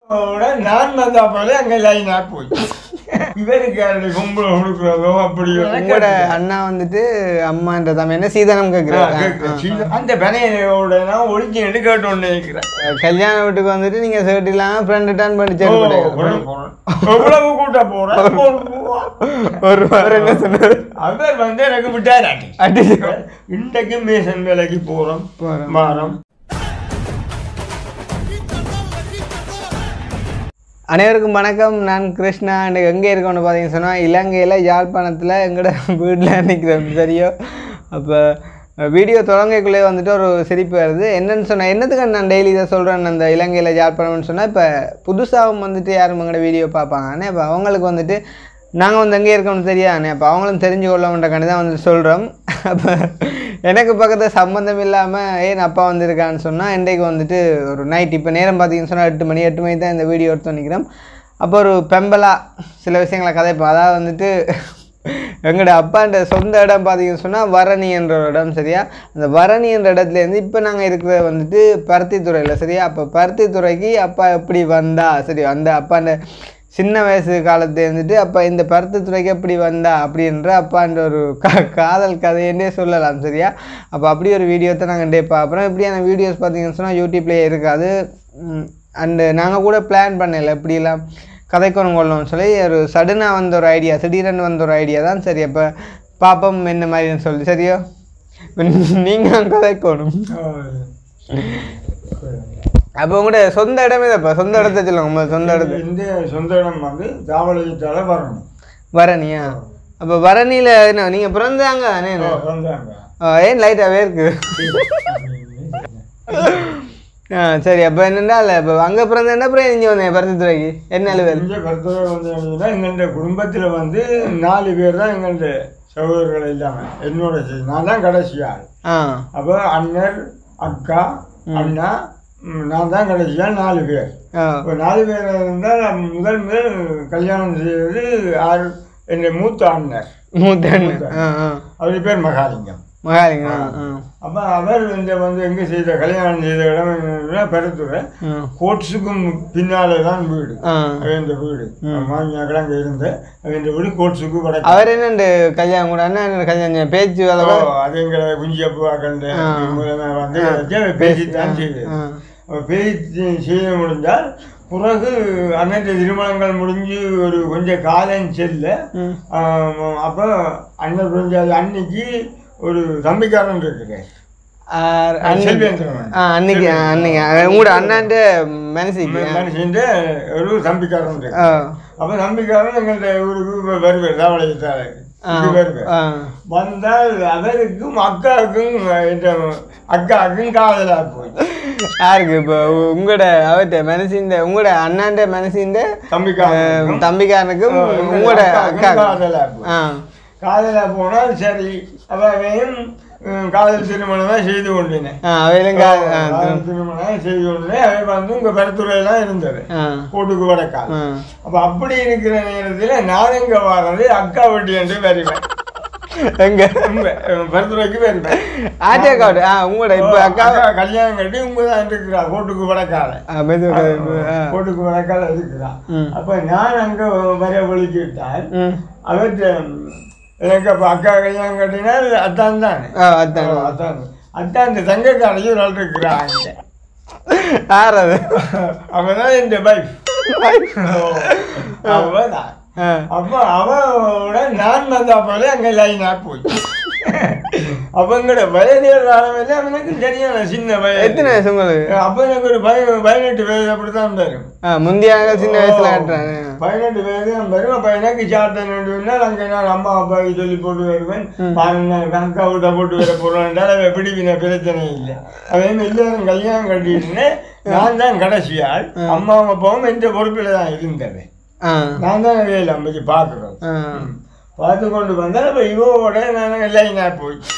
உடன் நான் வந்தா போல அங்க லைனா போய் இவருக்கு யாருடைய கும்பல கொடுக்குறதோ அப்படி உங்களோட அண்ணா வந்துட்டு அம்மான்ற தம்பி என்ன சீதனம் கேட்குறாரு அந்த பனையோட நான் ஒழிச்சு கேட்டு ஒன்று இருக்கிறேன் கல்யாண வீட்டுக்கு வந்துட்டு நீங்க ஷர்ட் இல்லாம ஃப்ரெண்ட் ரிட்டர்ன் பண்ணி செக் எவ்வளவு கூட்ட போறேன் ஒரு வாரம் என்ன சொன்னாரு அவர் வந்து எனக்கு விட்டாராட்டி அடி இன்றைக்கு மேசன் வேலைக்கு போறோம் போறோம். மாறோம் அனைவருக்கும் வணக்கம் நான் கிருஷ்ணா இன்னைக்கு எங்கே இருக்கோம்னு பார்த்தீங்கன்னு சொன்னால் இலங்கையில் யாழ்ப்பாணத்தில் எங்களோட வீட்டில் நிற்கிறோம் சரியோ அப்போ வீடியோ தொடங்கக்குள்ளே வந்துட்டு ஒரு சிரிப்பு வருது என்னன்னு சொன்னால் என்னத்துக்கு நான் டெய்லி இதை சொல்கிறேன் அந்த இலங்கையில் யாழ்ப்பாணம்னு சொன்னால் இப்போ புதுசாகவும் வந்துட்டு யாரும் எங்களோட வீடியோ பார்ப்பாங்க ஆனால் இப்போ அவங்களுக்கு வந்துட்டு நாங்கள் வந்து எங்கே இருக்கோம்னு தெரியாதுண்ணே அப்போ அவங்களும் தெரிஞ்சு கொள்ளணுன்றக்காண்டி தான் வந்து சொல்கிறோம் அப்போ எனக்கு பக்கத்தில் சம்மந்தம் இல்லாமல் ஏன் அப்பா வந்திருக்கான்னு சொன்னால் இன்றைக்கு வந்துட்டு ஒரு நைட் இப்போ நேரம் பார்த்தீங்கன்னு சொன்னால் எட்டு மணி எட்டு மணி தான் இந்த வீடியோ எடுத்து நிற்கிறோம் அப்போ ஒரு பெம்பலா சில விஷயங்களை கதைப்போம் அதாவது வந்துட்டு எங்களோட அப்பான்ற சொந்த இடம் பார்த்தீங்கன்னு சொன்னால் வரணி என்ற ஒரு இடம் சரியா அந்த வரணி என்ற இடத்துலேருந்து இப்போ நாங்கள் இருக்கிற வந்துட்டு பருத்தித்துறையில் சரியா அப்போ பருத்தித்துறைக்கு அப்பா எப்படி வந்தா சரி அந்த அப்பாண்ட சின்ன வயசு காலத்துல இருந்துட்டு அப்போ இந்த பருத்தித்துறைக்கு எப்படி வந்தா அப்படின்ற அப்பான்ற ஒரு கா காதல் கதைன்னே சொல்லலாம் சரியா அப்போ அப்படி ஒரு வீடியோ தான் நாங்கள் டே பார்க்குறோம் இப்படியான வீடியோஸ் பார்த்தீங்கன்னு சொன்னால் யூடியூப்லேயே இருக்காது அண்டு நாங்கள் கூட பிளான் பண்ணல எப்படிலாம் கதைக்கணும் கொள்ளணும்னு சொல்லி ஒரு சடனாக வந்த ஒரு ஐடியா திடீரென்னு வந்த ஒரு ஐடியா தான் சரி அப்போ பாப்பம் என்ன மாதிரின்னு சொல்லி சரியோ நீங்கள் கதைக்கணும் அப்போ உங்களோட சொந்த இடமே தான் இப்போ சொந்த இடத்த சொல்லுங்க உங்க சொந்த இடத்த இந்த சொந்த இடம் வந்து தாவளத்தால வரணும் வரணியா அப்போ வரணியில் என்ன நீங்கள் பிறந்தாங்க தானே வந்தாங்க ஆ, ஏன் லைட்டாகவே இருக்கு ஆ சரி அப்போ என்னென்னா இல்லை இப்போ அங்கே பிறந்தேன்னா அப்புறம் இங்கே வந்தேன் பருத்தித்துறைக்கு என்ன அலுவல் இங்கே கருத்துரை வந்து என்னன்னா எங்களுடைய குடும்பத்தில் வந்து நாலு பேர் தான் எங்களுடைய சகோதரர்கள் இல்லாமல் என்னோட சேர்ந்து. நான் தான் கடைசி ஆள் ஆ அப்போ அண்ணர் அக்கா அண்ணா ம், நான் தான் கடைசியாக நாலு பேர் ஆ இப்போ நாலு பேர் இருந்தால் நான் முதல் முதல் கல்யாணம் செய்தது ஆறு என்னுடைய மூத்த அண்ணர் மூத்த அண்ணன் ஆ ஆ அவர் பேர் மகாலிங்கம் மகாலிங்க ஆ ஆ அப்போ அவர் இந்த வந்து எங்கே செய்த கல்யாணம் செய்த இடம் என்னன்னா பெருத்துறை ஆ கோட்ஸுக்கும் பின்னாலே தான் வீடு ஆ அவன் வீடு மாமியாக்கள் அங்கே இருந்து அவன் வீடு கோட்ஸுக்கு வடக்கு அவர் என்னண்டு கல்யாணம் கூட அண்ணன் கல்யாணம் பேச்சு வேலை ஓ, அது எங்களை குஞ்சியப்பாக்கள் மூலமாக வந்து வச்சு அவன் பேசித்தான் செய்தது ஆ அவன் பேசி செய்ய முடிஞ்சால் பிறகு அன்னைக்கு திருமணங்கள் முடிஞ்சு ஒரு கொஞ்சம் காலம் செல்ல ம் ஆம், அப்போ அண்ணன் புரிஞ்சாது அன்னைக்கு ஒரு தம்பிக்காரன் இருக்கிறேன் ஆர் அன்னைக்கு செல்வேந்திரன் ஆ அன்னைக்கு ஆ, அன்னைக்கு ஆ, உங்களோட அண்ணாண்ட மனசுக்கு மனுஷன் ஒரு தம்பிக்காரன் இருக்கு ஆ அப்போ தம்பிக்காரன் எங்கள்கிட்ட ஊருக்கு வருவார் தாவளையத்தால் ஆ வருவார் ஆ வந்தால் அவருக்கும் அக்காவுக்கும் இந்த அக்காவுக்கும் காதலா போய் யாருக்கு இப்போ உங்களோட அவர்கிட்ட மனசிந்த உங்களோட அண்ணாண்ட மனசிந்த தம்பிக்காரன் தம்பிக்காரனுக்கும் உங்களோட அக்கா காதலா போய் ஆ காதலா போனால் சரி அவையும் காதல் திருமணம் தான் செய்து கொண்டினேன் ஆ அவையிலும் கா ஆ காதல் திருமணம் செய்து கொண்டேன் அவை வந்து உங்க பெருத்துறையெல்லாம் இருந்தது ஆ கோட்டுக்கு வடக்கால் ஆ அப்ப அப்படி இருக்கிற நேரத்துல நான் எங்க வர்றது அக்கா வட்டி என்று வருவேன் எங்க உங்க பெருத்துறைக்கு வருவேன் ஆட்டே அக்காவோட ஆ உங்களோட இப்போ அக்கா அக்கா கல்யாணம் கட்டி உங்க தான் இருக்கிறா கோட்டுக்கு வடக்கால ஆ மெது ஆ கோட்டுக்கு வடக்கால இருக்கிறா ம். அப்ப நான் அங்க வர வலிக்கிட்டால் ம் அவர்கிட்ட எனக்கு அப்ப அக்கா கல்யாணம் கட்டினால் அத்தான் தானே ஆ அதான் அத்தான் அத்தான் இந்த தங்கக்காரையும் ஒரு ஆள் இருக்கிறா அங்க யார் அது அவதான் இந்த பைக் அவதான் ஆ அப்போ அவனோட நான் வந்தா போல அங்க லைனா போய் அவங்களோட வயதியல் காலமில்ல அவனுக்கு சரியான சின்ன வயது எத்தனை வயசு உங்களுக்கு அப்போ எனக்கு ஒரு பய பதினெட்டு வயது அப்படித்தான் வரும் ஆ முந்தைய ஆள் சின்ன வயசுல காட்டுறாங்க பதினெட்டு வயது தான் வரும் அப்போ எனக்கு சாப்பிட்ட வேண்டும்னா அங்கே நான் அம்மா அப்பாவுக்கு சொல்லி போட்டு வருவேன் பாருங்க அக்கா விட்ட போட்டு வர போகிறோம்ன்றால் அவன் எப்படி பின்ன பிரச்சனை இல்லை அவன் எல்லாரும் கல்யாணம் கட்டிட்டு நான் தான் கடைசியாள் அம்மாவும் அப்பாவும் எந்த பொறுப்பில் தான் இருந்தவன் ஆ நான் தான் வேலை அம்பதி பார்க்குறோம் ஆ பார்த்து கொண்டு வந்தால் இப்போ இவோட நான் எல்லாம் நான் போய்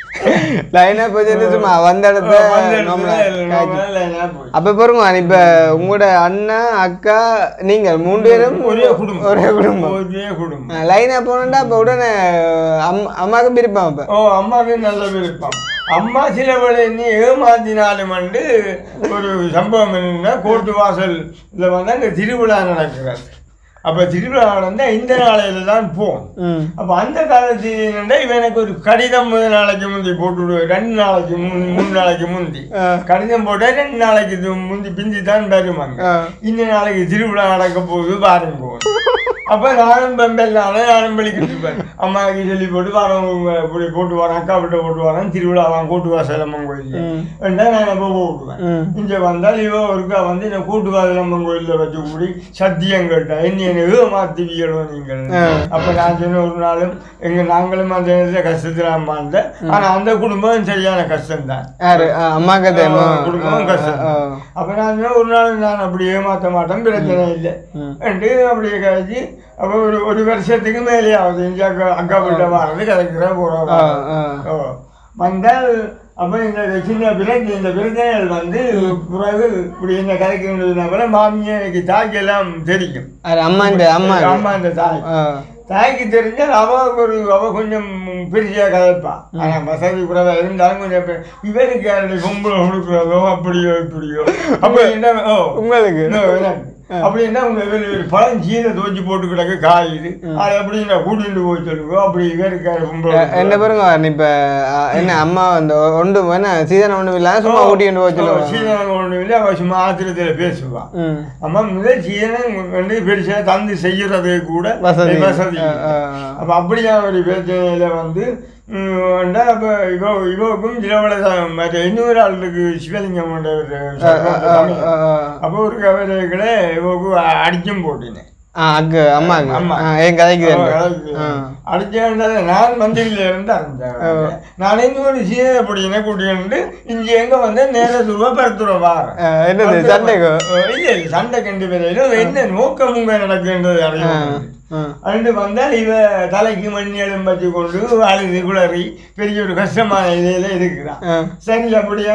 லைனா போச்சு சும்மா வந்த இடத்த normal ஆ காய்ச்சி. அப்ப பாருங்க இப்ப உங்களோட அண்ணா அக்கா நீங்க மூணு பேரும் ஒரே குடும்பம் ஒரே குடும்பம் ஒரே குடும்பம் லைனா போனோம்னா அப்ப உடனே அம்- அம்மாவுக்கு பிரிப்பான் அப்ப ஓ அம்மாவுக்கு நல்ல விருப்பம் அம்மா சில வேளை நீ ஏமாத்தினாலும் வந்து ஒரு சம்பவம் என்னன்னா கோர்ட்டு வாசல்ல வந்து அங்கே திருவிழா நடக்கிறது அப்போ திருவிழா நடந்தால் இந்த நாளையில தான் போகும் ம் அப்போ அந்த காலத்தில் என்னன்னா இவன் எனக்கு ஒரு கடிதம் முதல் நாளைக்கு முந்தி போட்டு விடுவேன். ரெண்டு நாளைக்கு முன் மூணு நாளைக்கு முந்தி ஆ. கடிதம் போட்டால் ரெண்டு நாளைக்கு இது முந்தி பிந்தி தான் வருவாங்க ஆ. இந்த நாளைக்கு திருவிழா நடக்க போகுது பாருங்க அப்போ நானும் பெம்பெல்லான நானும் வெளிக்கிட்டு இருப்பேன் அம்மாவுக்கு சொல்லி போட்டு வரேன் இப்படி போட்டு வரேன் அக்கா விட்ட போட்டு வரேன் திருவிழா வாங்க கூட்டு வாசலம்மன் கோயில் ம். ரெண்டா நான் எப்போ போட்டுவேன் ம் இங்கே வந்தால் இவ ஒருக்கா வந்து இந்த கூட்டு வாசலம்மன் கோயிலில் வச்சு கூடி சத்தியம் கேட்டா என்ன எனக்கு மாற்றுவீங்களோ நீங்கள் ஆ. அப்போ நான் சொன்ன ஒரு நாளும் எங்கள் நாங்களும் அந்த நேரத்தில் கஷ்டத்தில் அம்மாந்தேன் ஆனால் அந்த குடும்பம் சரியான கஷ்டம்தான் யாரு ஆ, அம்மாக்கு தெரியுமா குடும்பம் கஷ்டம் ஆ, அப்போ நான் சொன்னேன், ஒரு நாள் நான் அப்படி ஏமாற்ற மாட்டேன் பிரச்சனை இல்லை ம். ரெண்டு அப்படியே கழிச்சு அப்போ ஒரு ஒரு வருஷத்துக்கு மேலே ஆகுது இங்கே அக்கா அக்கா வீட்டை வர்றது கிடைக்கிற போகிறோம் ஆ, ஆ. ஓ வந்தால் அப்போ இந்த சின்ன பிரச்சனை இந்த பிரச்சனைகள் வந்து பிறகு இப்படி என்ன கதைக்கிறதுனால மாமியாருக்கு தாக்கெல்லாம் தெரியும் யாரு அம்மாண்ட அம்மா அம்மா இந்த தாய் ஆ தாய்க்கு தெரிஞ்சால் அவ ஒரு அவ கொஞ்சம் பெருசியா கதைப்பா ஆனா வசதி குறைவா இருந்தாலும் கொஞ்சம் பெ- இவருக்கு யாருடைய பொம்பளை கொடுக்குறதோ அப்படியோ இப்படியோ அப்படி என்ன ஓ உங்களுக்கு இன்னும் எனக்கு. அப்படின்னா உங்க இவர் ஒரு பழம் சீனை துவச்சி போட்டு கிடக்கு காயுது அது அப்படின்னா கூட்டிட்டு போய் சொல்லுவோம் அப்படி இவருக்கு யாரு பொம்பளை என்ன பாருங்க இப்ப ஆ, என்ன அம்மா அந்த ஒன்று என்ன சீதனம் ஒன்றும் இல்லாம சும்மா ஊட்டிட்டு போக சொல்லுவாங்க சீதனம் ஒன்றும் இல்லை அவ சும்மா ஆத்திரத்தில் பேசுவான் ம் அம்மா முதல் சீதனம் வந்து பெருசா தந்து செய்யறது கூட வசதி வசதி ஆ, இல்லை. ஆ, ஆ. அப்போ அப்படியா ஒரு பிரச்சனையில் வந்து ம், வந்தா அப்போ இவ இவக்கும் சிலவளை மற்ற இன்னொரு ஆளுக்கு சிவலிங்கம் கொண்ட ஒரு ஆ, ஆ, ஆ, தமிழ். ஆ, ஆ. அப்போ ஒரு கவலைகளை இவக்கு அடிச்சும் போட்டினேன் ஆ அக்கு அம்மாக்கு அம்மா. ஆ, என் கதைக்கு தெரியும் ஆ. அடிச்சேன்றது நான் மந்திரியில இருந்து அறிஞ்சேன் நான் இன்னொரு சீதை அப்படின்னா கூட்டிட்டு இங்கே எங்க வந்து நேர துருவா பருத்துருவா வாரேன் ஆ, என்னது சண்டைக்கோ இல்ல இல்ல சண்டை கண்டு வரையில என்ன நோக்கம் உங்க நடக்குன்றது ஆ, அறியும் ஆ. அண்டு வந்தால் இவ தலைக்கு மண் எலும்பத்தி கொண்டு அழுது குளறி பெரிய ஒரு கஷ்டமான இதில் இருக்கிறான் ஆ. சரி அப்படியா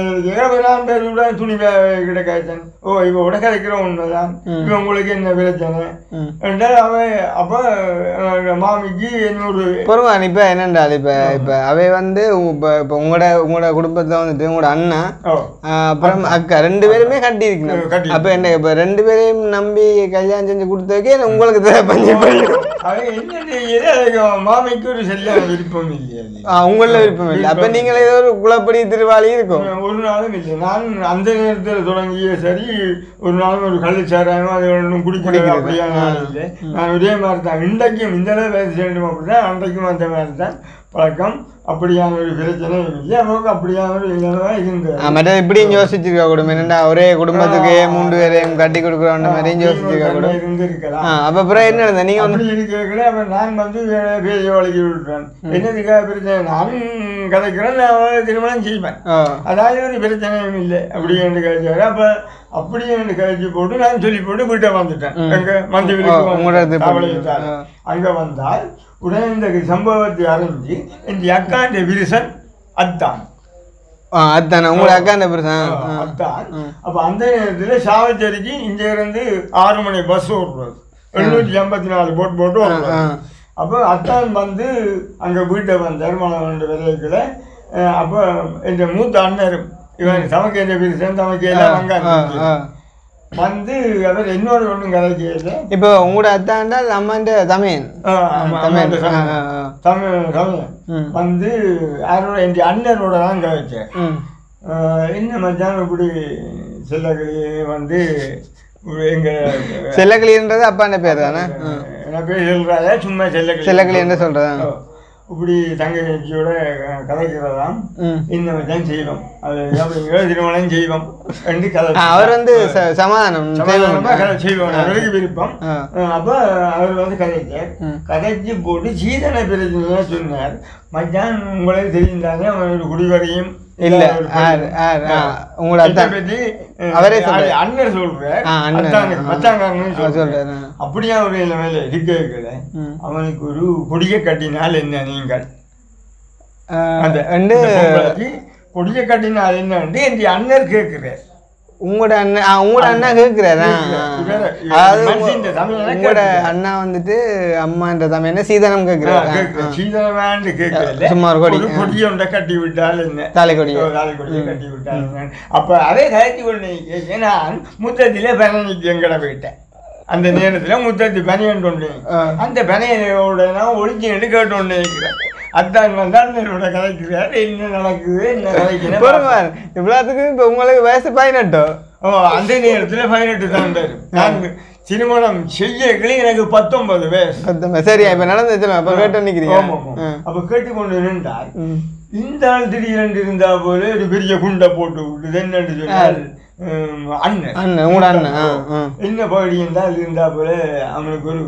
நான் பேர் கூட துணி கிடக்காச்சன் ஓ இவ கூட கிடைக்கிற உண்மைதான் இவன் உங்களுக்கு என்ன பிரச்சனை ம். என்றால் அவன் அப்போ அஹ், மாமிக்கு என்னொரு பொறுங்க இப்ப என்னண்டா இப்ப இப்ப அவை வந்து உ- இப்ப இப்ப உங்களோட உங்களோட குடும்பத்துல வந்துட்டு உங்களோட அண்ணா ஓ ஆ, அப்புறம் அக்கா ரெண்டு பேருமே கட்டி இருக்கணும் கட்டி. அப்ப என்ன இப்ப ரெண்டு பேரையும் நம்பி கல்யாணம் செஞ்சு கொடுத்ததுக்கே உங்களுக்கு தேவை பஞ்சு பண்ணி அவன் என்ன செய்யல அதுக்கு மாமிக்கு ஒரு சரியான விருப்பம் இல்லையா உங்கள விருப்பம் இல்லை அப்ப நீங்களே ஏதோ ஒரு குளப்படி திருவாளி இருக்கும் ஒரு நாளும் இல்லை நான் அந்த நேரத்தில் தொடங்கிய சரி ஒரு நாளும் ஒரு கள்ளுச்சாராயமோ அது ஒன்றும் குடிக்கிறது அப்படியா நாள் இல்லை நான் ஒரே மாதிரி தான் இன்றைக்கும் இந்த அளவு வேலை செய்யணும் அப்படிதான் அன்றைக்கும் அந்த மாதிரி தான் பழக்கம் அப்படியான ஒரு பிரச்சனையும் இல்லை அவருக்கு அப்படியான ஒரு நிலைமை இருந்தது ஆ, மற்றது இப்படியும் யோசிச்சிருக்க கூடும் என்னடா ஒரே குடும்பத்துக்கு மூன்று பேரையும் கட்டி கொடுக்குறோம் மாதிரியும் யோசிச்சிருக்க கூடும் இருந்திருக்கலாம் ஆ, அப்ப அப்புறம் என்ன நடந்தது நீங்க வந்து அப்படி இருக்கல அவன் நான் வந்து வேற பேசி வழக்கி விட்டுறேன் என்னதுக்காக பிரச்சனை நான் கதைக்கிறேன் நான் அவளை திருமணம் செய்வேன் ஆ, அதாவது ஒரு பிரச்சனையும் இல்லை அப்படி என்று கழிச்சாரு அப்ப அப்படி என்று கழிச்சு போட்டு நான் சொல்லி போட்டு வீட்டை வந்துட்டேன் எங்க மந்தி ஆ, உங்களோட இது பண்ணி- ஆ. அங்க வந்தால் உடனே இந்த சம்பவத்தை அறிஞ்சு இந்த அக்காண்ட விரிசன் அத்தான் ஆ, அதுதானே உங்களோட அக்கா அந்த பெருசன் ஆ, அத்தான் அப்ப அந்த நேரத்துல சாவச்சேரிக்கு இங்க இருந்து ஆறு மணி பஸ் ஓடுறது எழுநூற்றி எண்பத்தி நாலு போட் போட்டு ஓடுறது ஆ. அப்போ அத்தான் வந்து அங்க வீட்டை வந்தார் மணவன் விதைக்குள்ள அப்போ என் மூத்த அண்ணர் இவன் தமக்கு என்ன பேர் தமக்கு எல்லாம் ஆ, வங்காங்க ஆ. வந்து அவர் இன்னொரு ஒன்றும் கதைக்கல இப்போ உங்களோட அத்தாண்டால் அம்மாண்ட தமிழ் தமிழ் ஆ, ஆ, ஆ. தமிழ் தமிழ் ம். வந்து யாரோட என் அண்ணனோட தான் கதைச்சேன் ம் ஆஹ் என்ன மச்சான் இப்படி செல்லக்கிளி வந்து எங்க செல்லக்கிளின்றது அப்பாண்ட பேர் தானே ம். என்ன பேர் சொல்றாங்க சும்மா செல்லக்கிளி செல்லக்கிளி என்ன சொல்றதா ஓ, இப்படி தங்கச்சியோட கதைக்கிறதாம் ம் இந்த மச்சான் செய்வோம் அது அப்படிங்கிற திருமணம் செய்வோம் ரெண்டு கதை ஆ, அவர் வந்து ச- சமாதானம் சமாதானமா கதை செய்வோம் செய்வோம் அவருக்கு விருப்பம் ஆ. அஹ் அப்ப அவர் வந்து கதைச்சார் ம். கதைச்சு போட்டு சீதன பிரச்சனையா சொன்னார் மச்சான் உங்களுக்கு தெரிந்தாங்க அவன் ஒரு குடிவரையும் இல்ல இல்லாத ஒரு ஆர் பையன். ஆர் ஆ, உங்களோட இதை அத்தான் பத்தி, அஹ், அவரே சொல்றாரு. அது அண்ணன் சொல்றார் ஆ, அண்ணன். அத்தாங்க, ஆ. மச்சாங்காரன்னு அவர் சொல்றார். சொல்றாரு. அப்படியா ஒரு நிலைமையில இருக்கல ம். அவனுக்கு ஒரு கொடியை கட்டினால் என்ன நீங்கள் அந்த ரெண்டு அந்த பொம்பளைக்கு பொடிய கட்டினால் என்னன்னு என் அண்ணர் கேட்கிறார் உங்களோட அண்ணன் ஆ, உங்களோட அண்ணா கேட்குறாரா இவர- இவர அதாவது மனுஷன் தமிழனை உங்களோட கேட்கிறார். அண்ணா வந்துட்டு அம்மான்ற தமிழ் சீதனம் கேட்குறாரு சீதனமாண்டு கேட்கல சும்மா ஒரு கொடி. ஒரு கொடியை ஒன்றை கட்டி விட்டால் என்ன தாலிக்கொடி ஒரு நாலு கொடியை கட்டி விட்டால் என்ன அப்ப அதே கழிச்சு கொண்டு நான் முத்தத்திலே பனிக்கு எங்கட போயிட்டேன் அந்த நேரத்துல முத்தத்தி பனியன் கொண்டு ஆ. அந்த பனியனோட நான் ஒளிஞ்சுக்கிட்டு கேட்டு கொண்டு இருக்கிறேன் அத்தான் வந்தால் என்னோட கதைக்கிறார் என்ன நடக்குது என்ன கதைக்கிறேன் பொறுமார் இவ்வளோத்துக்கு இப்போ உங்களுக்கு வயசு பதினெட்டோ ஓ அந்த நேரத்துல பதினெட்டு தான் பேர் நான் திருமணம் செய்யக்களே எனக்கு பத்தொன்பது வயசு பத்தொன்பது. சரியா இப்போ நடந்து வச்சிடும் அப்போ கேட்டு நிற்கிறீங்க ஆமா, ஆமா. அப்ப கேட்டுக்கொண்டு நின்றார் இந்த ஆள் திடீரென்று இருந்தா போல ஒரு பெரிய குண்டை போட்டு விட்டுது என்னன்னு சொன்னால் உம், அண்ணன் அண்ணன், உங்களோட அண்ணன், ஆ, ஆ. என்ன பகுதி இருந்தால் இருந்தா போல அவனுக்கு ஒரு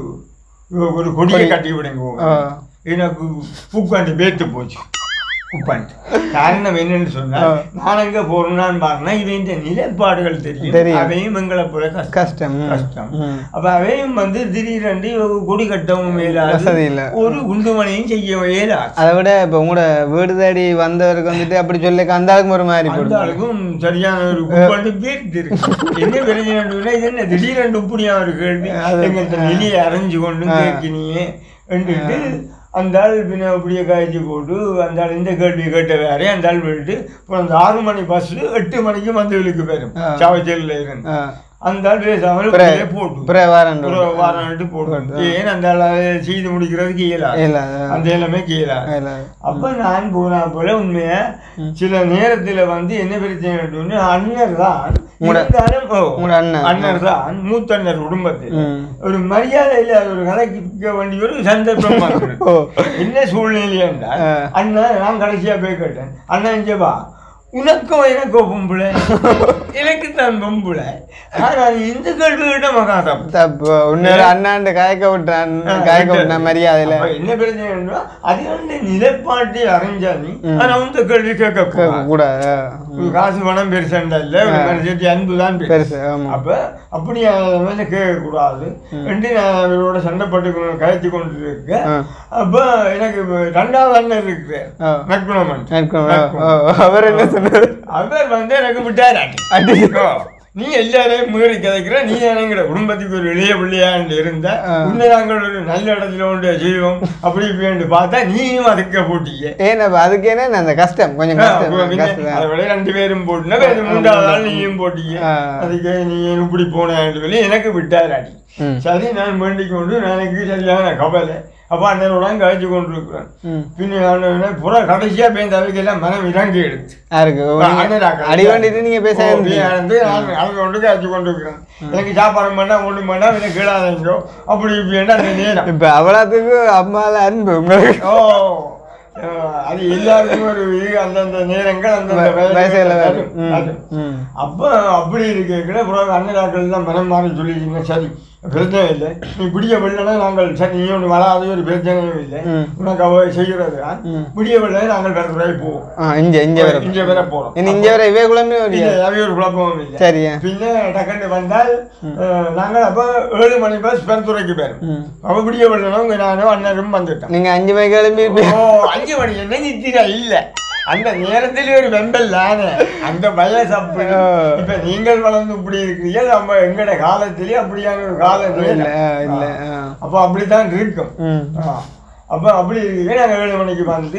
ஒரு கொடியை கட்டி விடுங்க ஆ. எனக்கு உட்காந்து பேத்து போச்சு உட்காந்து காரணம் என்னன்னு சொன்னால் நான் எங்க போறேன்னு பாருன்னா இவன் இந்த நிலைப்பாடுகள் தெரியும் தெரியும். அவையும் எங்களை போல கஷ்டம் கஷ்டம் ம். கஷ்டம் ம். அப்ப அவையும் வந்து திடீரென்று கொடி கட்டவும் மேலாது வசதி இல்ல. ஒரு குண்டுமணியும் செய்ய இயலாது அதை விட இப்போ உங்களோட வீடு தேடி வந்தவருக்கு வந்துட்டு அப்படி சொல்லி அந்த ஆளுக்கும் ஒரு மாதிரி அந்த போடுது ஆளுக்கும் சரியான ஒரு குப்பாண்டு பேர்த்து இருக்கு என்ன பிரச்சனை இது என்ன திடீரென்று இப்படியா ஒரு கேள்வி எங்கள்கிட்ட நிலையை அரைஞ்சு கொண்டு கேட்கினியே என்றுட்டு அந்த ஆள் பின்ன அப்படியே காய்ச்சி போட்டு அந்த ஆள் இந்த கேள்வி கேட்ட வேறே அந்த ஆள் போயிட்டு அப்புறம் அந்த ஆறு மணி பஸ் எட்டு மணிக்கு மந்தவெளிக்கு போயிடும் ஆ. சாவச்சேரியில் இருந்து ஆ. அந்த ஆள் பேசாமல் பிற- இப்படியே போட்டு பிற வாரண்டு ஒரு வாரம் போட்டு ஏன் அந்த ஆள் அதை செய்து முடிக்கிறதுக்கு இயலாது இல்ல அந்த எல்லாமே இயலாது இல்ல அப்ப நான் போனா போல உண்மையா சில நேரத்துல வந்து என்ன பிரச்சனை அண்ணர் தான் இருந்தாலும் ஓ, உங்களோட அண்ணன். அண்ணர் தான் மூத்தண்ணர் குடும்பத்தில் ம். ஒரு மரியாதை இல்லாத ஒரு கதைக்க வேண்டிய ஒரு சந்தர்ப்பம் வந்தது. ஓ என்ன சூழ்நிலை என்றால் ஆ. அண்ணா நான் கடைசியா போய் கேட்டேன் அண்ணா இங்க வா உனக்கும் எனக்கோ பொம்புல எனக்கு தான் பொம்புல ஆனா நீ இந்த கேள்வி கிட்ட மகாதம் தப்பு உன்னோட அண்ணாண்டு காய்க்க விட்டான் காய்க்க விட்டான் மரியாதையில அப்ப என்ன பிரச்சனை அது வந்து நிலைப்பாட்டை அறிஞ்சா நீ ஆனா இந்த கேள்வி கேட்க கூடாது. கூட ஒரு காசு பணம் பெருசாண்டா இல்ல ஒரு மனுஷத்தி அன்பு தான் பெருசு பெருசு ஆமா அப்ப அப்படி மேல கேட்க கூடாது ரெண்டு நான் அவரோட சண்டை போட்டு கழித்து கொண்டு இருக்கேன் ஆ. அப்ப எனக்கு இப்ப ரெண்டாவது அண்ணன் இருக்கு ஆ. நட்புணமன் இருக்கும். ஓ, ஓ, அவர் என்ன சொன்னார் அவர் வந்து எனக்கு விட்டாராட்டி அடி. நீ எல்லாரையும் மீறி கதைக்கிற நீ என்கிற குடும்பத்துக்கு ஒரு இளைய பிள்ளையாண்டு இருந்தா ஆ. உன்னை நாங்கள் ஒரு நல்ல இடத்துல உண்டு செய்வோம் அப்படி இப்படின்னு பார்த்தா நீயும் அதுக்கு போட்டியே ஏன்னா அதுக்கு என்ன அந்த கஷ்டம் கொஞ்சம் கஷ்டம் கஷ்டம் அதை விட ரெண்டு பேரும் போட்டுனா வேற மூன்றாவது ஆள் நீயும் போட்டியே ஆ. அதுக்கு நீ இப்படி போனேன் சொல்லி எனக்கு விட்டாராடி ம். சரி நான் வேண்டிக் கொண்டு எனக்கு சரியான கவலை அப்போ அண்ணனோட கழிச்சு கொண்டு இருக்கிறேன் ம். பின்ன நான் புற கடைசியா பேந்த அவைக்கெல்லாம் மனம் இறங்கி எடுத்து யாருக்கு அண்ணனாக்கள். அடி வாண்டிட்டு நீங்க பேச ஓ, நீ வந்து நான் அவங்க கொண்டு காய்ச்சி கொண்டு இருக்கிறேன் எனக்கு சாப்பாடு வேண்டாம் ஒன்றும் வேண்டாம் எனக்கு கீழாதீங்கோ அப்படி இப்படின்னா அந்த நேரம் இப்ப அவ்வளவுக்கு அம்மால அன்பு உங்களுக்கு ஓ அஹ், அது எல்லாருக்கும் ஒரு இது அந்தந்த நேரங்கள் அந்தந்த வயசுல வயசுல வரும். வரும். ம். அது. ம். அப்ப அப்படி இருக்கல அப்புறம் அண்ணனாக்கள் தான் மனம் மாறி சொல்லிட்டீங்க சரி பிரச்சனை இல்லை நீ பிடிக்க விடலன்னா நாங்கள் சரி நீ ஒன்று வராது ஒரு பிரச்சனையும் இல்லை ம். உனக்கு அவ செய்கிறது ம். பிடிக்க விடல நாங்கள் வேற துறை போவோம் ஆ, இங்க இங்க வர இங்க வேற போறோம் இனி இங்க வர இவே குழம்பு இல்ல, அவை ஒரு குழப்பமும் இல்லை சரியா பின்ன டக்குன்னு வந்தால் அஹ், நாங்கள் அப்ப ஏழு மணி பஸ் பெருந்துறைக்கு போயிரும் ம். அவ பிடிக்க விடலன்னா உங்க நானும் அண்ணரும் வந்துட்டோம் நீங்க அஞ்சு மணிக்கு கிளம்பி ஓ அஞ்சு மணி என்ன நித்திரா இல்ல அந்த நேரத்துல ஒரு வெம்பல் தானே அந்த வயசு அப்படி ஓ. இப்ப நீங்கள் வளர்ந்து இப்படி இருக்கிறீங்க நம்ம எங்கட காலத்திலே அப்படியான ஒரு காலம் இல்ல இல்லை. இல்ல ஆ. அப்ப அப்படித்தான் இருக்கும் ம் ஆ. அப்ப அப்படி இருக்கீங்க நாங்க ஏழு மணிக்கு வந்து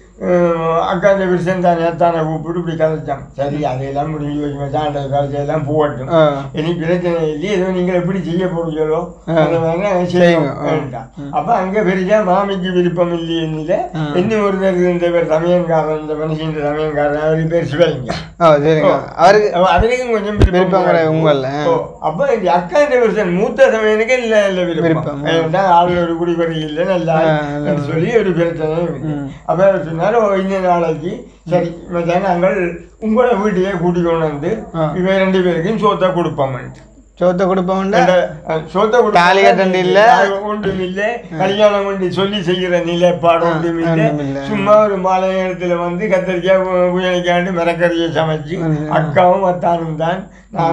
அஹ், அக்கா இந்த விஷயம் தானே தானே கூப்பிட்டு இப்படி கதைச்சான் சரி அதையெல்லாம் முடிஞ்சு வச்சு மச்சான் கதைச்செல்லாம் போகட்டும் ஆ. இனி பிரச்சனை இல்லையே ஏதோ நீங்கள் எப்படி செய்ய போறீங்களோ ஆ. அதை வேணா செய்யுங்க. செய்யுங்க ஆ. வேண்டாம். அப்ப அங்க பெரியா மாமிக்கு விருப்பம் இல்லையே ஆ. இன்னும் ஒருத்தர் இந்த பேர் சமயங்காரன் இந்த மனுஷன் சமயங்காரன் அவரு பேர் சிவலிங்க ஓ சரிங்க அவருக்கு அவருக்கும் கொஞ்சம் விருப்பம் கிடையாது உங்கள்ல. ஓ, அப்ப இந்த அக்கா இந்த வருஷம் மூத்த சமயனுக்கு இல்ல இல்ல விருப்பம் விருப்பம். ஏன்டா ஆள் ஒரு குடிவரி இல்லை நல்லா ஆ, நல்ல என்று சொல்லி ஒரு பிரச்சனையும் இருக்கு ம். அப்ப அவர் சொன்னாரு "ஓ, இந்த நாளைக்கு சரி மச்சான் நாங்கள் உங்களோட வீட்டையே கூட்டிக் கொண்டு வந்து ஆ. இவ ரெண்டு பேருக்கும் சோத்தை கொடுப்போம்ட்டு சோத்த கொடுப்போம்டா அந்த, அஹ், சோத்தை கொடுப்போம். தாலி கட்டண்டு இல்ல. தாலி ஒன்றும் இல்லை கல்யாணம் கொண்டு சொல்லி செய்கிற நிலைப்பாடு ஆ, ஒன்றும் இல்லை ஒன்றும் இல்லை. சும்மா ஒரு மாலை நேரத்துல வந்து கத்தரிக்காய் புயலிக்காண்டு மிரக்கறியை சமைச்சு ம். அக்காவும் அத்தானும் தான் நானும்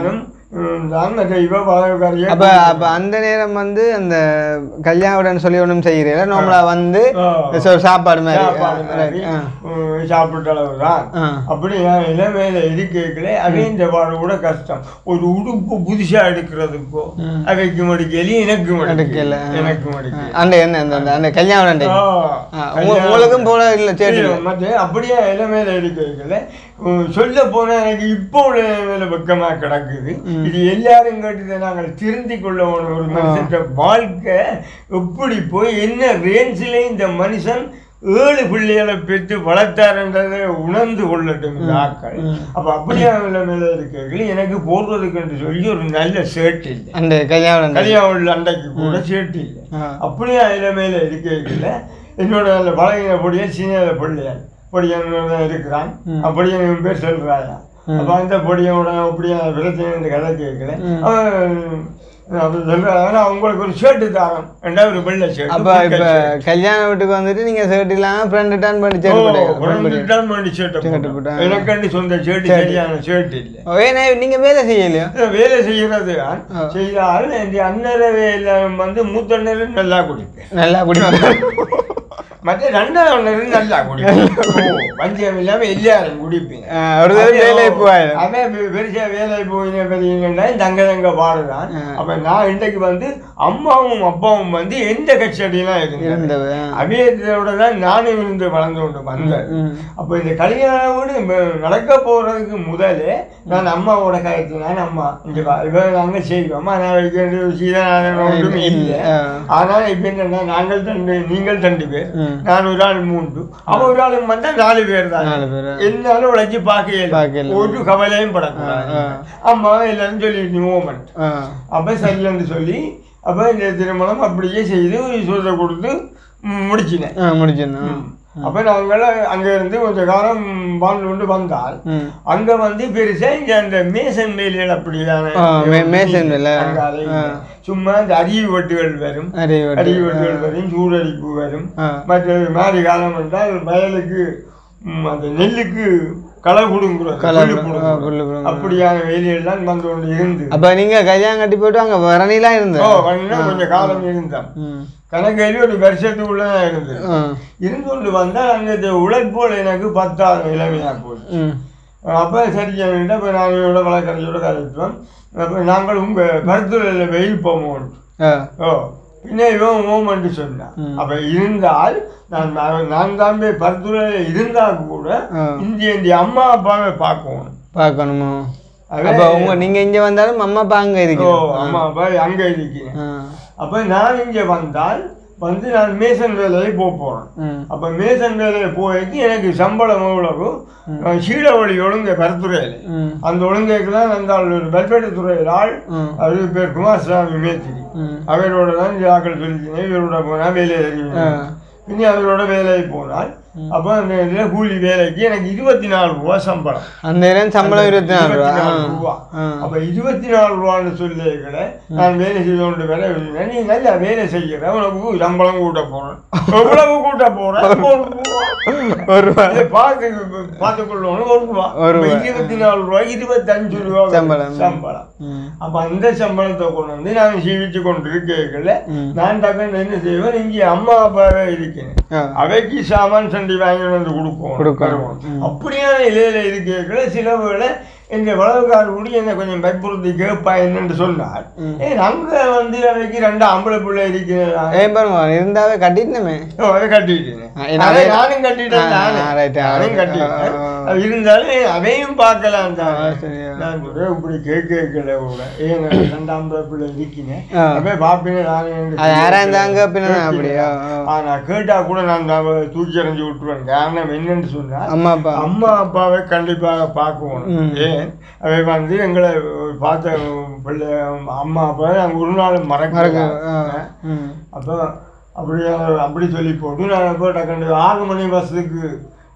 ம், தான் மற்ற இவ வளவுக்காரியா அப்ப அப்ப அந்த நேரம் வந்து அந்த கல்யாணம் சொல்லி ஒன்றும் செய்யறீங்க நார்மலா வந்து ஆ. சோ- சாப்பாடு மாதிரி சாப்பாடு மாதிரி, ஆ. ம், சாப்பிட்ட அளவு தான் ஆ. அப்படி நான் இளமையில இருக்கைகளே அவையும் வாழ கூட கஷ்டம் ஒரு உடுப்பு புதுசா எடுக்கிறதுக்கோ அவைக்கு மடிக்கலி எனக்கு எடுக்கல. மடிக்கல எனக்கு மடிக்கல அந்த என்ன அந்த அந்த- அந்த கல்யாணம் அண்டை ஆ, உங்க- உங்களுக்கும் போல இல்ல சரி இல்ல, மற்ற அப்படியே இளமையில இருக்கைகள சொல்ல போனா எனக்கு இப்போ உள்ள நிலைமையில வெக்கமா கிடக்குது இது எல்லாரும் கேட்டதை நாங்கள் திருந்தி கொள்ள வேணும். ஒரு மனுஷன் வாழ்க்கை எப்படி போய் என்ன ரேஞ்சில இந்த மனுஷன் ஏழு பிள்ளைகளை பெற்று வளர்த்தாருன்றதை உணர்ந்து கொள்ளட்டும் இந்த ஆக்கள் அப்ப அப்படியே நிலைமையில இருக்கைகள் எனக்கு போடுறதுக்கு சொல்லி ஒரு நல்ல ஷர்ட் இல்லை அந்த கல்யாணம் அண்டை. கல்யாணம் உள்ள அண்டைக்கு கூட ஷர்ட் இல்லை ஆ. அப்படியே இளமையில இருக்கையில் என்னோட அந்த பழகின பொடியை சீனியர பொடியன் பொடியன் தான் இருக்கிறான் அப்படியே என் பேர் சொல்றாயா அப்போ அந்த பொடியோட அப்படியே பிரச்சனை இந்த கதை கேட்கல அவன் அப்படி சொல்றாரு ஆனா உங்களுக்கு ஒரு ஷர்ட் தாரம் ரெண்டாவது ஒரு வெள்ளை ஷர்ட் அப்ப இப்ப கல்யாண வீட்டுக்கு வந்துட்டு நீங்க ஷர்ட் இல்லாம ஃப்ரெண்ட் ரிட்டர்ன் பண்ணி ஷர்ட் போடுங்க ஷர்ட் போட்டா. எனக்காண்டி சொந்த ஷர்ட் சரியான ஷர்ட் இல்லை ஏன்னா நீங்க வேலை செய்யலையா வேலை செய்யறது செய்தால் இந்த அன்னர வேலை வந்து மூத்த அண்ணரும் நல்லா குடிப்பேன் நல்லா குடிப்பீங்க மற்ற ரெண்டாவது அண்ணரும் நல்லா குடிப்பேன் ஓ, பஞ்சம் இல்லாம எல்லாரும் குடிப்பேன் ஆ, ஒரு தடவை வேலை போயிடும் அவன் பெ- பெருசா வேலை போயின பெரியங்கன்னா தங்க தங்க பாடுறான் அப்ப நான் இன்றைக்கு வந்து அம்மாவும் அப்பாவும் வந்து எந்த கட்சியடியெல்லாம் இருந்தேன் இருந்தது ஆ. அபியத்தோட தான் நானும் இருந்து வளர்ந்து கொண்டு வந்தேன் ம். அப்போ இந்த கல்யாண வீடு ம- நடக்க போறதுக்கு முதலே நான் அம்மாவோட கருத்து நான் அம்மா இங்க வா இவ நாங்கள் செய்வோம் ஆனால் வைக்க வேண்டிய ஒரு சீதனாதன ஒன்றுமே இல்லை ஆ. ஆனால் இப்போ என்னன்னா நாங்கள் தண்டு நீங்கள் ரெண்டு பேர் ம். நான் ஒரு ஆள் மூன்று அவன் ஒரு ஆள் வந்தா நாலு பேர் தான் நாலு பேர் என்னாலும் உழைச்சி பார்க்க பார்க்க இயலும். ஒரு கவலையும் படக்கூடாது ஆ, அம்மா எல்லாரும் சொல்லி மூமெண்ட் ஆ. அப்போ சரின்னு சொல்லி அப்போ இந்த திருமணம் அப்படியே செய்து சொல்ல கொடுத்து ம், முடிச்சினேன் ஆ முடிச்சிடணும் அப்ப நாங்கள் அங்க இருந்து கொஞ்ச காலம் வாழ்ந்து கொண்டு வந்தால் ம் அங்க வந்து பெருசா இங்க அந்த மேசன் வேலைகள் அப்படியான ஆ, மே- மேசன் வேலை. அங்க அதை ஆ. சும்மா இந்த அரிய வெட்டுகள் வரும் அறிவு அரிய வெட்டுகள் வரும் சூடரிப்பு வரும் ஆ. மற்ற மாறி காலம் என்றால் வயலுக்கு ம், அந்த நெல்லுக்கு களை கொடுங்குறது களை புல்லு புடு- ஆ, புடுங்குறது. புல்லு புடுங்குறது. அப்படியான வேலைகள் தான் வந்து கொண்டு இருந்து அப்ப நீங்க கல்யாணம் கட்டி போயிட்டு அங்க வரணிலாம் இருந்த ஓ வந்தா கொஞ்சம் காலம் இருந்தோம் ம் கணக்கேறி ஒரு வருஷத்துக்குள்ளதான் இருந்தது ஆ. இருந்து கொண்டு வந்தால் அங்கே இந்த உழைப்போல் எனக்கு பத்தாவது இளமையாக போச்சு ம் அப்போ சரி என்கிட்ட இப்போ நான் இவரோட வழக்கறிஞரோட கதைத்தோம் அப்போ நாங்கள் உங்கள் கருத்துரையில் வெயில் போவோம் ஆ ஓ பின்ன இவன் ஓமன்ட்டு சொன்னான் அப்போ இருந்தால் நான் நான் நான் தான் போய் பருத்துறையில் இருந்தால் கூட ஆ. இந்திய இந்திய அம்மா அப்பாவை பார்க்கணும் பார்க்கணுமோ அவன் அப்ப உங்க நீங்க இங்க வந்தாலும் அம்மா அப்பா அங்க ஓ இருக்கு அம்மா அப்பா அங்கே இருக்கிறேன் ஆ அப்போ நான் இங்கே வந்தால் வந்து நான் மேசன் வேலையை போக போகிறேன் ம் அப்போ மேசன் வேலையை போய்க்கு எனக்கு சம்பளம் எவ்வளவு சீட வழி ஒழுங்க பரத்துறையில் ம் அந்த ஒழுங்கைக்கெல்லாம் அந்த ஆள் ஒரு வெல்பேட்டு துறையில் ஆள் ம் அவர் பேர் குமாரசாமி மேத்திரி ம் அவரோட தான் இந்த ஆக்கள் சொல்லிச்சினேன் இவரோட போனால் வேலையை அறிவிங்க பின்னி அவரோட வேலையை போனால் அப்போ அந்த இதில் கூலி வேலைக்கு எனக்கு இருபத்தி நாலு ரூபா சம்பளம் அந்த நேரம் சம்பளம் இருபத்தி நாலு ரூபா இருபத்தி நாலு ரூபா ஆ. அப்ப இருபத்தி நாலு ரூபான்னு சொல்லிக்கிற நான் வேலை செய்து கொண்டு வேலை நீ நல்லா வேலை செய்கிற உனக்கு சம்பளம் கூட்ட போறேன் எவ்வளவு கூட்ட போறேன் ஒரு ரூபா. ஒரு ரூபா அதை பார்த்து பார்த்து கொள்ளணும் ஒரு ரூபா ஒரு ரூபா. இப்ப இருபத்தி நாலு ரூபாய் இருபத்தஞ்சு ரூபா சம்பளம். சம்பளம் ம் அப்ப அந்த சம்பளத்தை கொண்டு வந்து நான் சீவிச்சு கொண்டு இருக்கல ம். நான் டக்குன்னு என்ன செய்வேன் இங்கே அம்மா அப்பாவே இருக்கேன் ஆ அவைக்கு சாமான் சண்டி வாங்கி வந்து கொடுப்போம் கொடுக்கணும். வருவோம். அப்படியான இலையில இருக்கிற சில வேளை எங்க வளவுக்கார கூட என்னை கொஞ்சம் பயப்படுத்தி கேட்பா என்னன்னு சொன்னார் ஏ அங்க வந்து அவைக்கு ரெண்டு ஆம்பளை பிள்ளை இருக்கிறா ஏன் பாருங்க இருந்தாவே கட்டிட்டமே ஓ, அதை கட்டிட்டேன் ஆ, என்ன அதை அது- நானும் கட்டிட்டேன் ஆ, நானே. ஆ, right, ஆ, நானும் right. கட்டிட்டேன் ஆ, ஆ. அது இருந்தாலும் அதையும் பார்க்கலாம் தான் ஆ, சரியா. நான் கூட இப்படி கேட்க கேட்கல கூட ஏன் ரெண்டு ஆம்பளை பிள்ளை இருக்கிறேன் ஆ. அப்படியே பார்ப்பேன் நானே அது யாரா இருந்தாங்க பின்ன அப்படியா ஆ, நான் கேட்டா கூட நான் நான் தூக்கி எறிஞ்சு விட்டுருவேன் காரணம் என்னன்னு சொன்னா அம்மா அப்பா அம்மா அப்பாவை கண்டிப்பாக பார்க்கணும் ம். ஏன் அவை வந்து எங்களை பார்த்த பிள்ளை அம்மா அப்பாவை நாங்கள் ஒரு நாள் மறக்க மறக்க ஆ, ம் அப்போ அப்படி அப்படி சொல்லி போட்டு நான் இப்போ டக்குனு ஆறு மணி பஸ்ஸுக்கு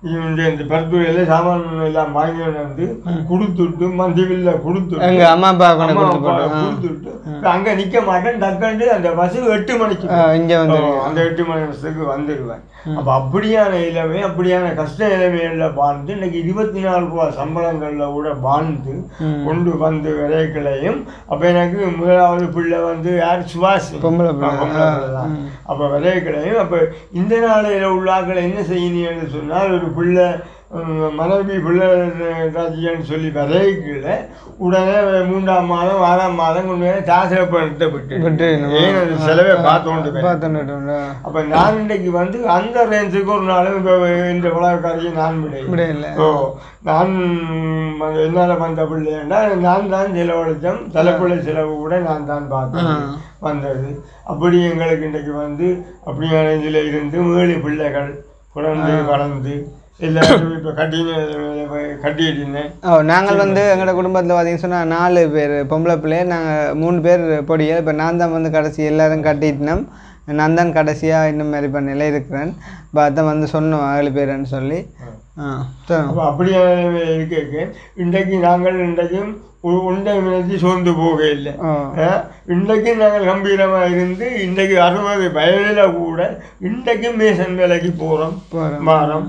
இந்த இந்த பருத்துறையில் சாமான் எல்லாம் வாங்கி வந்து கொடுத்துட்டு மந்திவில் கொடுத்துட்டு எங்க அம்மா அப்பா கொண்டு அம்மா கொடுத்து அப்பா போட்டு ஆ. கொடுத்துட்டு இப்ப அங்க நிக்க மாட்டேன் டக்குண்டு அந்த பஸ் எட்டு மணிக்கு ஆ, இங்க வந்து ஓ, அந்த எட்டு மணி வருஷத்துக்கு வந்துடுவேன் அப்ப அப்படியான நிலைமை அப்படியான கஷ்ட நிலைமையில வாழ்ந்து இன்னைக்கு இருபத்தி நாலு ரூபா சம்பளங்கள்ல கூட வாழ்ந்து கொண்டு வந்து விலைகளையும் அப்ப எனக்கு முதலாவது பிள்ளை வந்து யார் சுபாஷ் பொம்பளை பிள்ளை. பொம்பளை பிள்ளை தான். அப்ப விலைகளையும் அப்ப இந்த நாளையில உள்ளாக்களை என்ன செய்யணும்னு சொன்னால் ஒரு பிள்ளை உம், மனைவி பிள்ளை ராஜ்யன்னு சொல்லி விலைக்குள்ள உடனே மூன்றாம் மாதம் ஆறாம் மாதம் கொண்டு போய் தாசகப்படுத்த விட்டு விட்டு ஏன் அது செலவை பார்த்தோண்டு போய். பார்த்துட்டு அப்ப நான் இன்னைக்கு வந்து அந்த ரேஞ்சுக்கு ஒரு நாளும் இப்போ இந்த உலகக்காரியை நான் விட முடியல ஓ நான் வந்து என்னால வந்த பிள்ளைன்னா நான் தான் செலவழித்தேன் தலைப்பிள்ளை செலவு கூட நான் தான் பார்த்தேன் வந்தது அப்படி எங்களுக்கு இன்றைக்கு வந்து அப்படியான இதில் இருந்து ஏழு பிள்ளைகள் குழந்தை வளர்ந்து எல்லாரும் இப்போ கட்டின கட்டிட்டினேன் ஓ நாங்கள் வந்து எங்களோட குடும்பத்தில் பார்த்தீங்கன்னு சொன்னால் நாலு பேர் பொம்பளை பிள்ளைய நாங்கள் மூணு பேர் பொடியல் இப்போ நான் தான் வந்து கடைசி எல்லாரும் கட்டிட்டினோம் நான் தான் கடைசியாக இந்த மாதிரி பண்ணல இருக்கிறேன் இப்போ அதான் வந்து சொன்னோம் ஏழு பேருன்னு சொல்லி ஆ சொல்லுங்க. அப்போ அப்படியான நிலைமையில இருக்க இன்றைக்கு நாங்கள் இன்றைக்கும் உ- உண்டை நினைச்சு சோர்ந்து போக இல்லை ஓ இன்றைக்கு நாங்கள் கம்பீரமாக இருந்து இன்றைக்கு அறுபது வயதில் கூட இன்றைக்கும் மேசன் வேலைக்கு போகிறோம் போகிறோம் மாறம்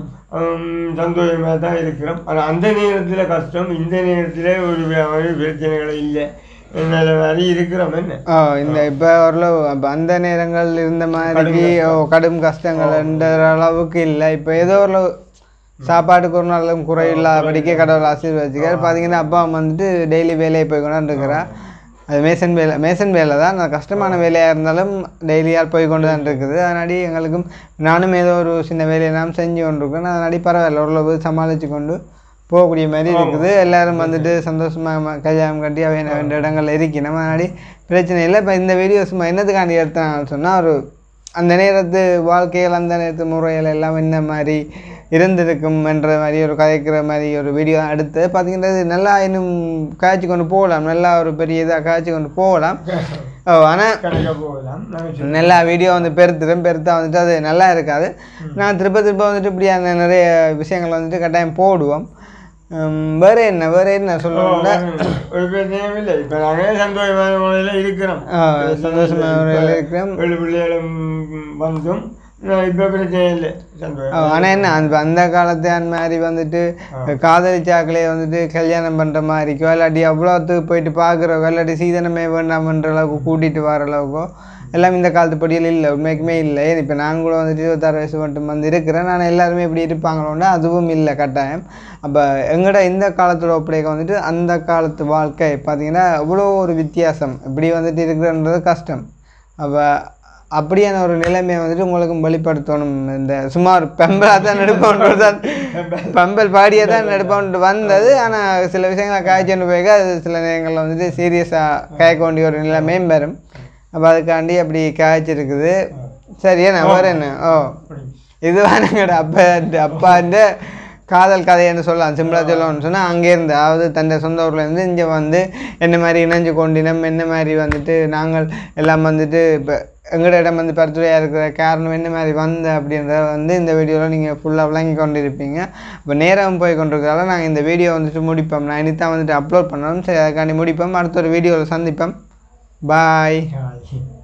சந்தோஷமாக தான் இருக்கிறோம் ஆனால் அந்த நேரத்தில் கஷ்டம் இந்த நேரத்தில் ஒரு வே- ஒரு பிரச்சனைகள் இல்லை நல்ல மாதிரி இருக்கிறோம் என்ன ஓ இந்த இப்போ ஓரளவு அப்போ அந்த நேரங்கள் இருந்த மாதிரி ஓ கடும் கஷ்டங்கள்ன்ற அளவுக்கு இல்லை இப்போ ஏதோ ஓரளவு சாப்பாட்டுக்கு ஒரு நாளும் குறையில்லாதபடிக்கு கடவுள் ஆசீர்வதிச்சுக்கார் பார்த்தீங்கன்னா அப்பா வந்துட்டு டெய்லி வேலையை போய் கொண்டு இருக்கிறா அது மேசன் வேலை மேசன் வேலை தான் நான் கஷ்டமான வேலையாக இருந்தாலும் டெய்லியாக போய் கொண்டு தான் இருக்குது அதனாடி எங்களுக்கும் நானும் ஏதோ ஒரு சின்ன வேலையை நாம் செஞ்சு கொண்டு இருக்கேன் அதனாடி பரவாயில்ல ஓரளவு சமாளித்து கொண்டு போகக்கூடிய மாதிரி இருக்குது எல்லாரும் வந்துட்டு சந்தோஷமாக கல்யாணம் கட்டி அவை வேண்டிய இடங்கள்ல இருக்கி நம்ம முன்னாடி பிரச்சனை இல்லை இப்போ இந்த வீடியோ சும்மா என்னத்துக்காண்டி எடுத்தேன் சொன்னால் ஒரு அந்த நேரத்து வாழ்க்கையில் அந்த நேரத்து முறைகள் எல்லாம் என்ன மாதிரி இருந்திருக்கும் என்ற மாதிரி ஒரு கதைக்கிற மாதிரி ஒரு வீடியோ எடுத்து பார்த்தீங்கன்னா இது நல்லா இன்னும் காய்ச்சி கொண்டு போகலாம் நல்லா ஒரு பெரிய இதாக காய்ச்சி கொண்டு போகலாம் ஆனால் கணக்க போகலாம் நாங்கள் நல்லா வீடியோ வந்து பெருத்துடும் பெருத்தா வந்துட்டு அது நல்லா இருக்காது நான் திருப்ப திருப்ப வந்துட்டு இப்படியான நிறைய விஷயங்கள் வந்துட்டு கட்டாயம் போடுவோம் உம், வேற என்ன வேற என்ன சொல்லணும்னா ஒரு பிரச்சனையும் இல்லை இப்போ நாங்கள் சந்தோஷமான முறையில் இருக்கிறோம் ஆ, சந்தோஷமான முறையில் இருக்கிறோம். ஏழு பிள்ளைகளும் வந்தும் இப்போ பிரச்சனை இல்லை சந்தோஷம் ஆனால் என்ன அந்த அந்த காலத்து அந்த மாதிரி வந்துட்டு காதலிச்சாக்களே வந்துட்டு கல்யாணம் பண்ணுற மாதிரிக்கோ இல்லாட்டி அவ்வளோத்துக்கு போயிட்டு பார்க்குறவோ இல்லாட்டி சீதனமே வேண்டாமன்ற அளவுக்கு கூட்டிகிட்டு வர அளவுக்கோ எல்லாம் இந்த காலத்து படியில் இல்லை உண்மைக்குமே இல்லை இப்போ நான் கூட வந்துட்டு இருபத்தாறு வயசு மட்டும் வந்து இருக்கிறேன் நான் எல்லாருமே இப்படி இருப்பாங்களோன்னா அதுவும் இல்லை கட்டாயம் அப்போ எங்கட இந்த காலத்தோட ஒப்படைக்க வந்துட்டு அந்த காலத்து வாழ்க்கை பார்த்தீங்கன்னா அவ்வளோ ஒரு வித்தியாசம் இப்படி வந்துட்டு இருக்கிறன்றது கஷ்டம் அப்போ அப்படியான ஒரு நிலைமையை வந்துட்டு உங்களுக்கு வெளிப்படுத்தணும் இந்த சுமார் பெம்பலாக தான் நடிப்போன்றது தான் பெம்பல் பாடியே தான் நடிப்போன்ட்டு வந்தது ஆனால் சில விஷயங்களை காய்ச்சொண்டு போய் அது சில நேரங்களில் வந்துட்டு சீரியஸாக காய்க்க வேண்டிய ஒரு நிலைமையும் வரும் அப்போ அதுக்காண்டி அப்படி காய்ச்சிருக்குது சரி என்ன வேறு என்ன ஓ இதுவான எங்களோட அப்பா அப்பாண்ட காதல் கதைன்னு சொல்லலாம் சிம்பிளாக சொல்லணும்னு சொன்னால் அங்கேருந்து அதாவது தன்னை சொந்த ஊர்லேருந்து இங்கே வந்து என்ன மாதிரி இணைஞ்சு கொண்டினம் என்ன மாதிரி வந்துட்டு நாங்கள் எல்லாம் வந்துட்டு இப்போ எங்களோட இடம் வந்து பருத்துறையாக இருக்கிற காரணம் என்ன மாதிரி வந்த அப்படின்றத வந்து இந்த வீடியோவில் நீங்கள் ஃபுல்லாக விளங்கி கொண்டு இருப்பீங்க இப்போ நேரம் போய் கொண்டிருக்கிறதால நாங்கள் இந்த வீடியோ வந்துட்டு முடிப்போம் நான் இனி தான் வந்துட்டு அப்லோட் பண்ணணும் சரி அதுக்காண்டி முடிப்போம் அடுத்த ஒரு வீடியோவில் சந்திப்போம் பாய் ஆ